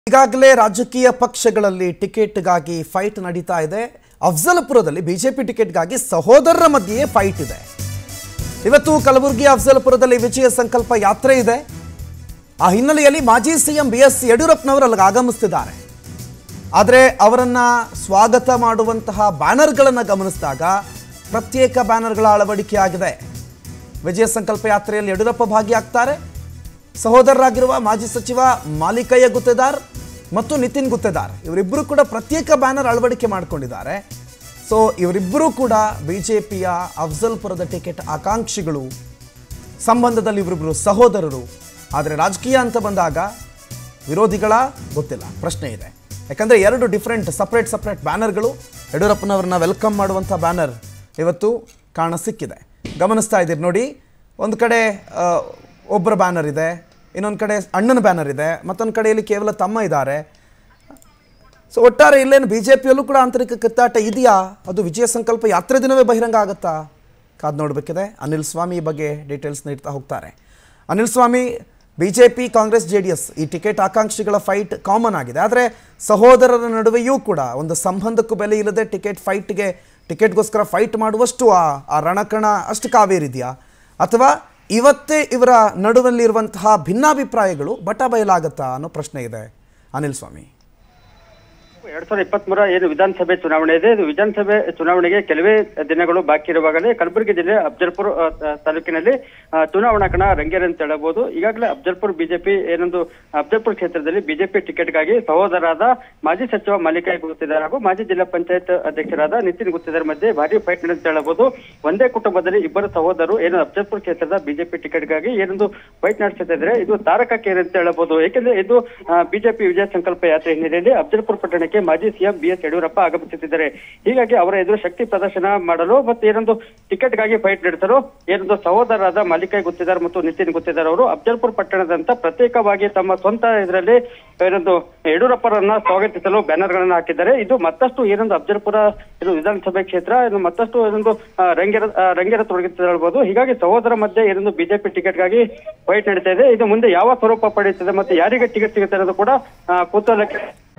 ಈಗಾಗಲೇ ರಾಜಕೀಯ ಪಕ್ಷಗಳಲ್ಲಿ ಟಿಕೆಟ್ಗಾಗಿ ಫೈಟ್ ನಡೀತಾ ಇದೆ ಅಫ್ಜಲ್ಪುರದಲ್ಲಿ ಬಿಜೆಪಿ ಟಿಕೆಟ್ಗಾಗಿ ಸಹೋದರರ ಮಧ್ಯೆಯೇ ಫೈಟ್ ಇದೆ ಇವತ್ತು ಕಲಬುರಗಿ ಅಫ್ಜಲ್ಪುರದಲ್ಲಿ ವಿಜಯ ಸಂಕಲ್ಪ ಯಾತ್ರೆ ಇದೆ ಆ ಹಿನ್ನೆಲೆಯಲ್ಲಿ ಮಾಜಿ ಸಿಎಂ ಬಿ ಎಸ್ ಯಡಿಯೂರಪ್ಪನವರು ಅಲ್ಲಿಗೆ ಆಗಮಿಸ್ತಿದ್ದಾರೆ ಆದರೆ ಅವರನ್ನ ಸ್ವಾಗತ ಮಾಡುವಂತಹ ಬ್ಯಾನರ್ಗಳನ್ನು ಗಮನಿಸಿದಾಗ ಪ್ರತ್ಯೇಕ ಬ್ಯಾನರ್ಗಳ ಅಳವಡಿಕೆಯಾಗಿದೆ ವಿಜಯ ಸಂಕಲ್ಪ ಯಾತ್ರೆಯಲ್ಲಿ ಯಡಿಯೂರಪ್ಪ ಭಾಗಿಯಾಗ್ತಾರೆ ಸಹೋದರರಾಗಿರುವ ಮಾಜಿ ಸಚಿವ ಮಾಲಿಕಯ್ಯ ಗುತ್ತೇದಾರ್ ಮತ್ತು ನಿತಿನ್ ಗುತ್ತೇದಾರ್ ಇವರಿಬ್ಬರು ಕೂಡ ಪ್ರತ್ಯೇಕ ಬ್ಯಾನರ್ ಅಳವಡಿಕೆ ಮಾಡಿಕೊಂಡಿದ್ದಾರೆ ಸೊ ಇವರಿಬ್ಬರೂ ಕೂಡ ಬಿಜೆಪಿಯ ಅಫ್ಜಲ್ಪುರದ ಟಿಕೆಟ್ ಆಕಾಂಕ್ಷಿಗಳು ಸಂಬಂಧದಲ್ಲಿ ಇವರಿಬ್ಬರು ಸಹೋದರರು ಆದರೆ ರಾಜಕೀಯ ಅಂತ ಬಂದಾಗ ವಿರೋಧಿಗಳ ಗೊತ್ತಿಲ್ಲ ಪ್ರಶ್ನೆ ಇದೆ ಯಾಕಂದರೆ ಎರಡು ಡಿಫ್ರೆಂಟ್ ಸಪ್ರೇಟ್ ಸಪ್ರೇಟ್ ಬ್ಯಾನರ್ಗಳು ಯಡಿಯೂರಪ್ಪನವ್ರನ್ನ ವೆಲ್ಕಮ್ ಮಾಡುವಂಥ ಬ್ಯಾನರ್ ಇವತ್ತು ಕಾಣ ಸಿಕ್ಕಿದೆ ಗಮನಿಸ್ತಾ ಇದ್ದೀರಿ ನೋಡಿ ಒಂದು ಕಡೆ ಆ, ಒಬ್ಬರ ಬ್ಯಾನರ್ ಇದೆ ಇನ್ನೊಂದು ಕಡೆ ಅಣ್ಣನ ಬ್ಯಾನರ್ ಇದೆ ಮತ್ತೊಂದು ಕಡೆಯಲ್ಲಿ ಕೇವಲ ತಮ್ಮ ಇದ್ದಾರೆ ಸೊ ಒಟ್ಟಾರೆ ಇಲ್ಲೇನು ಬಿ ಜೆ ಪಿಯಲ್ಲೂ ಕೂಡ ಆಂತರಿಕ ಕಿತ್ತಾಟ ಇದೆಯಾ ಅದು ವಿಜಯ ಸಂಕಲ್ಪ ಯಾತ್ರೆ ದಿನವೇ ಬಹಿರಂಗ ಆಗುತ್ತಾ ಕಾದು ನೋಡಬೇಕಿದೆ ಅನಿಲ್ ಸ್ವಾಮಿ ಈ ಬಗ್ಗೆ ಡೀಟೇಲ್ಸ್ ನೀಡ್ತಾ ಹೋಗ್ತಾರೆ Anil Swamy B J P Congress J D S ಈ ಟಿಕೆಟ್ ಆಕಾಂಕ್ಷಿಗಳ ಫೈಟ್ ಕಾಮನ್ ಆಗಿದೆ ಆದರೆ ಸಹೋದರರ ನಡುವೆಯೂ ಕೂಡ ಒಂದು ಸಂಬಂಧಕ್ಕೂ ಬೆಲೆ ಇಲ್ಲದೆ ಟಿಕೆಟ್ ಫೈಟ್ಗೆ ಟಿಕೆಟ್ಗೋಸ್ಕರ ಫೈಟ್ ಮಾಡುವಷ್ಟು ಆ ಆ ರಣಕಣ ಅಷ್ಟು ಕಾವೇರಿದೆಯಾ ಅಥವಾ ಇವತ್ತೇ ಇವರ ನಡುವಲ್ಲಿರುವಂತಹ ಭಿನ್ನಾಭಿಪ್ರಾಯಗಳು ಬಟ ಬಯಲಾಗತ್ತಾ ಅನ್ನೋ ಪ್ರಶ್ನೆ ಇದೆ ಅನಿಲ್ ಸ್ವಾಮಿ ಎರಡ್ ಸಾವಿರದ ಇಪ್ಪತ್ಮೂರ ಏನು ವಿಧಾನಸಭೆ ಚುನಾವಣೆ ಇದೆ ಇದು ವಿಧಾನಸಭೆ ಚುನಾವಣೆಗೆ ಕೆಲವೇ ದಿನಗಳು ಬಾಕಿ ಇರುವಾಗಲೇ ಕಲಬುರಗಿ ಜಿಲ್ಲೆ ಅಫ್ಜಲ್ಪುರ್ ಆ, ತ- ತಾಲೂಕಿನಲ್ಲಿ ಆ, ಚುನಾವಣಾ ಕಣ ರಂಗೇರ ಅಂತ ಹೇಳಬಹುದು ಈಗಾಗಲೇ ಅಫ್ಜಲ್ಪುರ್ ಬಿಜೆಪಿ ಏನೊಂದು ಅಫ್ಜಲ್ಪುರ್ ಕ್ಷೇತ್ರದಲ್ಲಿ ಬಿಜೆಪಿ ಟಿಕೆಟ್ಗಾಗಿ ಸಹೋದರಾದ ಮಾಜಿ ಸಚಿವ ಮಲ್ಲಿಕಾಯ್ ಗುತ್ತಿದಾರ್ ಹಾಗೂ ಮಾಜಿ ಜಿಲ್ಲಾ ಪಂಚಾಯತ್ ಅಧ್ಯಕ್ಷರಾದ ನಿತಿನ್ ಗುತ್ತಿದಾರ್ ಮಧ್ಯೆ ಭಾರಿ ಫೈಟ್ ನಡೆಯುತ್ತೆ ಹೇಳಬಹುದು ಒಂದೇ ಕುಟುಂಬದಲ್ಲಿ ಇಬ್ಬರು ಸಹೋದರರು ಏನು ಅಫ್ಜಲ್ಪುರ್ ಕ್ಷೇತ್ರದ ಬಿಜೆಪಿ ಟಿಕೆಟ್ಗಾಗಿ ಏನೊಂದು ಫೈಟ್ ನಡೆಸ್ತಾ ಇದ್ದಾರೆ ಇದು ತಾರಕಕ್ಕೇರಿ ಅಂತ ಹೇಳಬಹುದು ಏಕೆಂದ್ರೆ ಇದು ಬಿಜೆಪಿ ವಿಜಯ ಸಂಕಲ್ಪ ಯಾತ್ರೆ ಹಿನ್ನೆಲೆಯಲ್ಲಿ ಅಫ್ಜಲ್ಪುರ್ ಪಟ್ಟಣಕ್ಕೆ ಮಾಜಿ ಸಿಎಂ ಬಿ ಎಸ್ ಯಡಿಯೂರಪ್ಪ ಆಗಮಿಸುತ್ತಿದ್ದಾರೆ ಹೀಗಾಗಿ ಅವರ ಎದುರು ಶಕ್ತಿ ಪ್ರದರ್ಶನ ಮಾಡಲು ಮತ್ತು ಏನೊಂದು ಟಿಕೆಟ್ಗಾಗಿ ಫೈಟ್ ನಡೆಸಲು ಏನೊಂದು ಸಹೋದರರಾದ ಮಾಲಿಕಾಯ್ ಗುತ್ತಿದಾರ್ ಮತ್ತು ನಿತಿನ್ ಗುತ್ತಿದಾರ್ ಅವರು ಅಫ್ಜಲ್ಪುರ್ ಪಟ್ಟಣದಂತ ಪ್ರತ್ಯೇಕವಾಗಿ ತಮ್ಮ ಸ್ವಂತ ಇದರಲ್ಲಿ ಏನೊಂದು ಯಡಿಯೂರಪ್ಪರನ್ನ ಸ್ವಾಗತಿಸಲು ಬ್ಯಾನರ್ ಗಳನ್ನ ಹಾಕಿದ್ದಾರೆ ಇದು ಮತ್ತಷ್ಟು ಏನೊಂದು ಅಫ್ಜಲ್ಪುರ ಇದು ವಿಧಾನಸಭೆ ಕ್ಷೇತ್ರ ಇದು ಮತ್ತಷ್ಟು ಏನೊಂದು ಆ, ರಂಗೇರ ಆ, ರಂಗೇರ ತೊಡಗುತ್ತೆ ಹೇಳ್ಬೋದು ಹೀಗಾಗಿ ಸಹೋದರ ಮಧ್ಯೆ ಏನೊಂದು ಬಿಜೆಪಿ ಟಿಕೆಟ್ಗಾಗಿ ಫೈಟ್ ನಡೀತಾ ಇದೆ ಇದು ಮುಂದೆ ಯಾವ ಸ್ವರೂಪ ಪಡೆಯುತ್ತದೆ ಮತ್ತೆ ಯಾರಿಗೆ ಟಿಕೆಟ್ ಸಿಗುತ್ತೆ ಅನ್ನೋದು ಕೂಡ ಆ, ಕುತೂಹಲಕ್ಕೆ